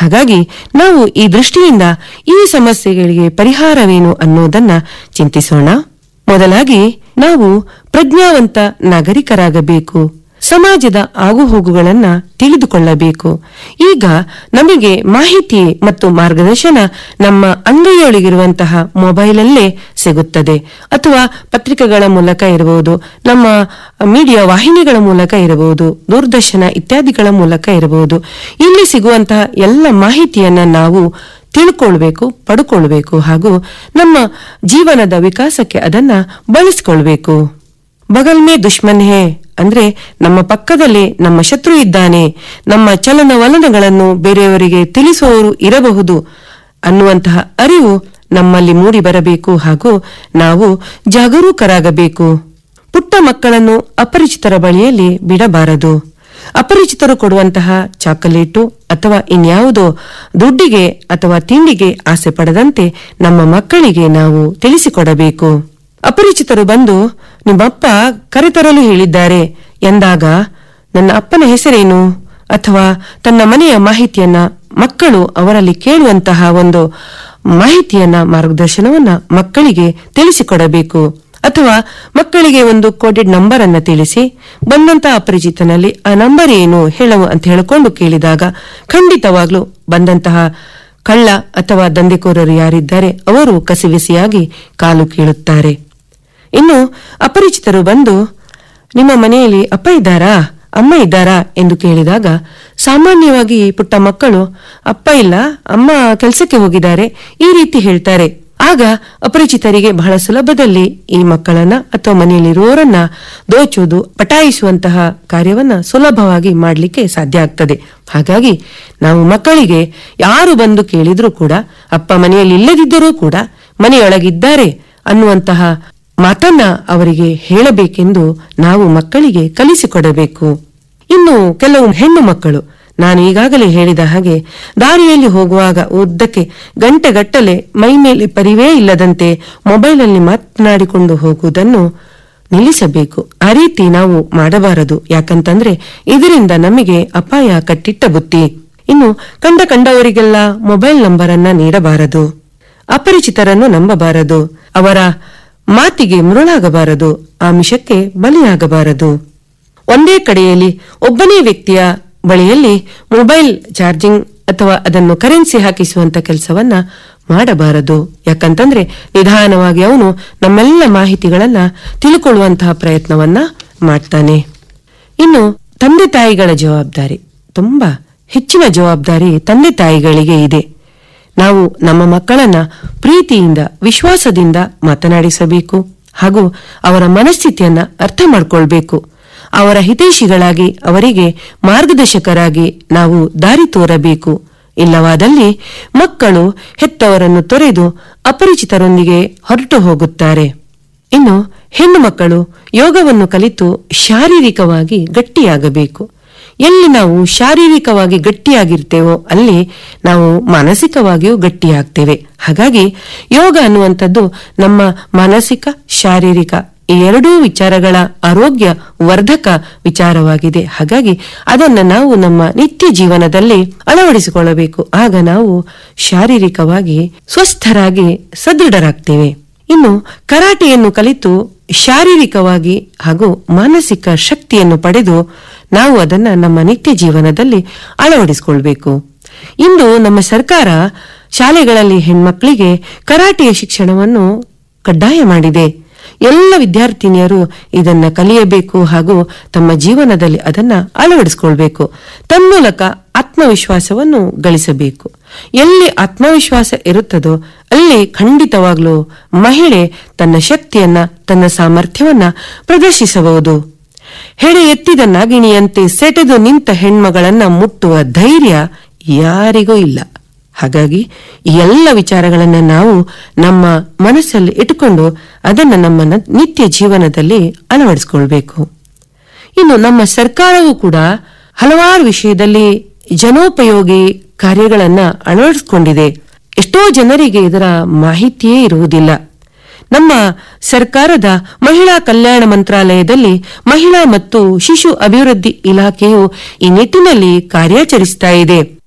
ಹಾಗಾಗಿ ನಾವು ಈ ದೃಷ್ಟಿಯಿಂದ ಈ ಸಮಸ್ಯೆಗಳಿಗೆ ಪರಿಹಾರವೇನು ಅನ್ನೋದನ್ನ ಚಿಂತಿಸೋಣ ಮೊದಲಾಗಿ ನಾವು ಪ್ರಜ್ಞಾವಂತ ನಾಗರಿಕರಾಗಬೇಕು ಸಮಾಜದ ಆಗುಹೋಗುಗಳನ್ನ ತಿಳಿದುಕೊಳ್ಳಬೇಕು ಈಗ ನಮಗೆ ಮಾಹಿತಿ ಮತ್ತು ಮಾರ್ಗದರ್ಶನ ನಮ್ಮ ಅಂಗೈಯೊಳಗಿರುವಂತಹ ಮೊಬೈಲಲ್ಲೇ ಸಿಗುತ್ತದೆ ಅಥವಾ ಪತ್ರಿಕೆಗಳ ಮೂಲಕ ಇರಬಹುದು ನಮ್ಮ ಮೀಡಿಯಾ ವಾಹಿನಿಗಳ ಮೂಲಕ ಇರಬಹುದು ದೂರದರ್ಶನ ಇತ್ಯಾದಿಗಳ ಮೂಲಕ ಇರಬಹುದು ಇಲ್ಲಿ ಸಿಗುವಂತಹ ಎಲ್ಲ ಮಾಹಿತಿಯನ್ನ ನಾವು ತಿಳ್ಕೊಳ್ಬೇಕು ಪಡ್ಕೊಳ್ಬೇಕು ಹಾಗೂ ನಮ್ಮ ಜೀವನದ ವಿಕಾಸಕ್ಕೆ ಅದನ್ನ ಬಳಸ್ಕೊಳ್ಬೇಕು ಬಗಲ್ ಮೇ ದುಶ್ಮನ್ ಹೇ ಅಂದ್ರೆ ನಮ್ಮ ಪಕ್ಕದಲ್ಲಿ ನಮ್ಮ ಶತ್ರು ಇದ್ದಾನೆ ನಮ್ಮ ಚಲನವಲನಗಳನ್ನು ಬೇರೆಯವರಿಗೆ ತಿಳಿಸುವವರು ಇರಬಹುದು ಅನ್ನುವಂತಹ ಅರಿವು ನಮ್ಮಲ್ಲಿ ಮೂಡಿ ಬರಬೇಕು ಹಾಗೂ ನಾವು ಜಾಗರೂಕರಾಗಬೇಕು ಪುಟ್ಟ ಮಕ್ಕಳನ್ನು ಅಪರಿಚಿತರ ಬಳಿಯಲ್ಲಿ ಬಿಡಬಾರದು ಅಪರಿಚಿತರು ಕೊಡುವಂತಹ ಚಾಕೊಲೇಟು ಅಥವಾ ಇನ್ಯಾವುದೋ ದುಡ್ಡಿಗೆ ಅಥವಾ ತಿಂಡಿಗೆ ಆಸೆ ಪಡದಂತೆ ನಮ್ಮ ಮಕ್ಕಳಿಗೆ ನಾವು ತಿಳಿಸಿಕೊಡಬೇಕು ಅಪರಿಚಿತರು ಬಂದು ನಿಮ್ಮಪ್ಪ ಕರೆತರಲು ಹೇಳಿದ್ದಾರೆ ಎಂದಾಗ ನನ್ನ ಅಪ್ಪನ ಹೆಸರೇನು ಅಥವಾ ತನ್ನ ಮನೆಯ ಮಾಹಿತಿಯನ್ನ ಮಕ್ಕಳು ಅವರಲ್ಲಿ ಕೇಳುವಂತಹ ಒಂದು ಮಾಹಿತಿಯನ್ನ ಮಾರ್ಗದರ್ಶನವನ್ನ ಮಕ್ಕಳಿಗೆ ತಿಳಿಸಿಕೊಡಬೇಕು ಅಥವಾ ಮಕ್ಕಳಿಗೆ ಒಂದು ಕೋಡೆಡ್ ನಂಬರ್ ಅನ್ನ ತಿಳಿಸಿ ಬಂದಂತಹ ಅಪರಿಚಿತನಲ್ಲಿ ಆ ನಂಬರ್ ಏನು ಹೇಳವು ಅಂತ ಹೇಳಿಕೊಂಡು ಕೇಳಿದಾಗ ಖಂಡಿತವಾಗ್ಲೂ ಬಂದಂತಹ ಕಳ್ಳ ಅಥವಾ ದಂಧೆಕೋರರು ಯಾರಿದ್ದಾರೆ ಅವರು ಕಸಿವಿಸಿಯಾಗಿ ಕಾಲು ಕೀಳುತ್ತಾರೆ ಇನ್ನು ಅಪರಿಚಿತರು ಬಂದು ನಿಮ್ಮ ಮನೆಯಲ್ಲಿ ಅಪ್ಪ ಇದ್ದಾರಾ ಅಮ್ಮ ಇದ್ದಾರಾ ಎಂದು ಕೇಳಿದಾಗ ಸಾಮಾನ್ಯವಾಗಿ ಪುಟ್ಟ ಮಕ್ಕಳು ಅಪ್ಪ ಇಲ್ಲ ಅಮ್ಮ ಕೆಲಸಕ್ಕೆ ಹೋಗಿದ್ದಾರೆ ಈ ರೀತಿ ಹೇಳ್ತಾರೆ ಆಗ ಅಪರಿಚಿತರಿಗೆ ಬಹಳ ಸುಲಭದಲ್ಲಿ ಈ ಮಕ್ಕಳನ್ನ ಅಥವಾ ಮನೆಯಲ್ಲಿರುವವರನ್ನ ದೋಚುವುದು ಪಟಾಯಿಸುವಂತಹ ಕಾರ್ಯವನ್ನ ಸುಲಭವಾಗಿ ಮಾಡಲಿಕ್ಕೆ ಸಾಧ್ಯ ಆಗ್ತದೆ ಹಾಗಾಗಿ ನಾವು ಮಕ್ಕಳಿಗೆ ಯಾರು ಬಂದು ಕೇಳಿದ್ರೂ ಕೂಡ ಅಪ್ಪ ಮನೆಯಲ್ಲಿ ಇಲ್ಲದಿದ್ದರೂ ಕೂಡ ಮನೆಯೊಳಗಿದ್ದಾರೆ ಅನ್ನುವಂತಹ ಮಾತನ್ನ ಅವರಿಗೆ ಹೇಳಬೇಕೆಂದು ನಾವು ಮಕ್ಕಳಿಗೆ ಕಲಿಸಿಕೊಡಬೇಕು ಇನ್ನು ಕೆಲವು ಹೆಣ್ಣು ಮಕ್ಕಳು ನಾನು ಈಗಾಗಲೇ ಹೇಳಿದ ಹಾಗೆ ದಾರಿಯಲ್ಲಿ ಹೋಗುವಾಗ ಉದ್ದಕ್ಕೆ ಗಂಟೆಗಟ್ಟಲೆ ಮೈ ಮೇಲೆ ಪರಿವೇ ಇಲ್ಲದಂತೆ ಮೊಬೈಲಲ್ಲಿ ಮಾತನಾಡಿಕೊಂಡು ಹೋಗುವುದನ್ನು ನಿಲ್ಲಿಸಬೇಕು ಆ ರೀತಿ ನಾವು ಮಾಡಬಾರದು ಯಾಕಂತಂದ್ರೆ ಇದರಿಂದ ನಮಗೆ ಅಪಾಯ ಕಟ್ಟಿಟ್ಟ ಬುತ್ತಿ ಇನ್ನು ಕಂಡ ಕಂಡವರಿಗೆಲ್ಲ ಮೊಬೈಲ್ ನಂಬರ್ ಅನ್ನ ನೀಡಬಾರದು ಅಪರಿಚಿತರನ್ನು ನಂಬಬಾರದು ಅವರ ಮಾತಿಗೆ ಮುರುಳಾಗಬಾರದು ಆಮಿಷಕ್ಕೆ ಬಲಿಯಾಗಬಾರದು ಒಂದೇ ಕಡೆಯಲ್ಲಿ ಒಬ್ಬನೇ ವ್ಯಕ್ತಿಯ ಬಳಿಯಲ್ಲಿ ಮೊಬೈಲ್ ಚಾರ್ಜಿಂಗ್ ಅಥವಾ ಅದನ್ನು ಕರೆನ್ಸಿ ಹಾಕಿಸುವಂತ ಕೆಲಸವನ್ನ ಮಾಡಬಾರದು ಯಾಕಂತಂದ್ರೆ ನಿಧಾನವಾಗಿ ಅವನು ನಮ್ಮೆಲ್ಲ ಮಾಹಿತಿಗಳನ್ನ ತಿಳ್ಕೊಳ್ಳುವಂತಹ ಪ್ರಯತ್ನವನ್ನ ಮಾಡ್ತಾನೆ ಇನ್ನು ತಂದೆ ತಾಯಿಗಳ ಜವಾಬ್ದಾರಿ ತುಂಬಾ ಹೆಚ್ಚಿನ ಜವಾಬ್ದಾರಿ ತಂದೆ ತಾಯಿಗಳಿಗೆ ಇದೆ ನಾವು ನಮ್ಮ ಮಕ್ಕಳನ್ನ ಪ್ರೀತಿಯಿಂದ ವಿಶ್ವಾಸದಿಂದ ಮಾತನಾಡಿಸಬೇಕು ಹಾಗೂ ಅವರ ಮನಸ್ಥಿತಿಯನ್ನ ಅರ್ಥ ಮಾಡ್ಕೊಳ್ಬೇಕು ಅವರ ಹಿತೈಷಿಗಳಾಗಿ ಅವರಿಗೆ ಮಾರ್ಗದರ್ಶಕರಾಗಿ ನಾವು ದಾರಿ ತೋರಬೇಕು ಇಲ್ಲವಾದಲ್ಲಿ ಮಕ್ಕಳು ಹೆತ್ತವರನ್ನು ತೊರೆದು ಅಪರಿಚಿತರೊಂದಿಗೆ ಹೊರಟು ಹೋಗುತ್ತಾರೆ ಇನ್ನು ಹೆಣ್ಣು ಮಕ್ಕಳು ಯೋಗವನ್ನು ಕಲಿತು ಶಾರೀರಿಕವಾಗಿ ಗಟ್ಟಿಯಾಗಬೇಕು ಎಲ್ಲಿ ನಾವು ಶಾರೀರಿಕವಾಗಿ ಗಟ್ಟಿಯಾಗಿರ್ತೇವೋ ಅಲ್ಲಿ ನಾವು ಮಾನಸಿಕವಾಗಿಯೂ ಗಟ್ಟಿಯಾಗ್ತೇವೆ ಹಾಗಾಗಿ ಯೋಗ ಅನ್ನುವಂಥದ್ದು ನಮ್ಮ ಮಾನಸಿಕ ಶಾರೀರಿಕ ಈ ಎರಡೂ ವಿಚಾರಗಳ ಆರೋಗ್ಯ ವರ್ಧಕ ವಿಚಾರವಾಗಿದೆ ಹಾಗಾಗಿ ಅದನ್ನ ನಾವು ನಮ್ಮ ನಿತ್ಯ ಜೀವನದಲ್ಲಿ ಅಳವಡಿಸಿಕೊಳ್ಳಬೇಕು ಆಗ ನಾವು ಶಾರೀರಿಕವಾಗಿ ಸ್ವಸ್ಥರಾಗಿ ಸದೃಢರಾಗ್ತೇವೆ ಇನ್ನು ಕರಾಟೆಯನ್ನು ಕಲಿತು ಶಾರೀರಿಕವಾಗಿ ಹಾಗೂ ಮಾನಸಿಕ ಶಕ್ತಿಯನ್ನು ಪಡೆದು ನಾವು ಅದನ್ನ ನಮ್ಮ ನಿತ್ಯ ಜೀವನದಲ್ಲಿ ಅಳವಡಿಸಿಕೊಳ್ಬೇಕು ಇಂದು ನಮ್ಮ ಸರ್ಕಾರ ಶಾಲೆಗಳಲ್ಲಿ ಹೆಣ್ಮಕ್ಳಿಗೆ ಕರಾಟೆಯ ಶಿಕ್ಷಣವನ್ನು ಕಡ್ಡಾಯ ಮಾಡಿದೆ ಎಲ್ಲ ವಿದ್ಯಾರ್ಥಿನಿಯರು ಇದನ್ನ ಕಲಿಯಬೇಕು ಹಾಗೂ ತಮ್ಮ ಜೀವನದಲ್ಲಿ ಅದನ್ನ ಅಳವಡಿಸಿಕೊಳ್ಬೇಕು ತನ್ಮೂಲಕ ಆತ್ಮವಿಶ್ವಾಸವನ್ನು ಗಳಿಸಬೇಕು ಎಲ್ಲಿ ಆತ್ಮವಿಶ್ವಾಸ ಇರುತ್ತದೋ ಅಲ್ಲಿ ಖಂಡಿತವಾಗ್ಲೂ ಮಹಿಳೆ ತನ್ನ ಶಕ್ತಿಯನ್ನ ತನ್ನ ಸಾಮರ್ಥ್ಯವನ್ನ ಪ್ರದರ್ಶಿಸಬಹುದು ಹೆಡೆ ಎತ್ತಿದ ನಾಗಿಣಿಯಂತೆ ಸೆಟೆದು ನಿಂತ ಹೆಣ್ಮಗಳನ್ನ ಮುಟ್ಟುವ ಧೈರ್ಯ ಯಾರಿಗೂ ಇಲ್ಲ ಹಾಗಾಗಿ ಈ ಎಲ್ಲ ವಿಚಾರಗಳನ್ನ ನಾವು ನಮ್ಮ ಮನಸ್ಸಲ್ಲಿ ಇಟ್ಟುಕೊಂಡು ಅದನ್ನ ನಮ್ಮ ನ- ನಿತ್ಯ ಜೀವನದಲ್ಲಿ ಅಳವಡಿಸಿಕೊಳ್ಬೇಕು ಇನ್ನು ನಮ್ಮ ಸರ್ಕಾರವೂ ಕೂಡ ಹಲವಾರು ವಿಷಯದಲ್ಲಿ ಜನೋಪಯೋಗಿ ಕಾರ್ಯಗಳನ್ನ ಅಳವಡಿಸಿಕೊಂಡಿದೆ ಎಷ್ಟೋ ಜನರಿಗೆ ಇದರ ಮಾಹಿತಿಯೇ ಇರುವುದಿಲ್ಲ ನಮ್ಮ ಸರ್ಕಾರದ ಮಹಿಳಾ ಕಲ್ಯಾಣ ಮಂತ್ರಾಲಯದಲ್ಲಿ ಮಹಿಳಾ ಮತ್ತು ಶಿಶು ಅಭಿವೃದ್ಧಿ ಇಲಾಖೆಯು ಈ ನಿಟ್ಟಿನಲ್ಲಿ ಕಾರ್ಯಾಚರಿಸ್ತಾ ಇದೆ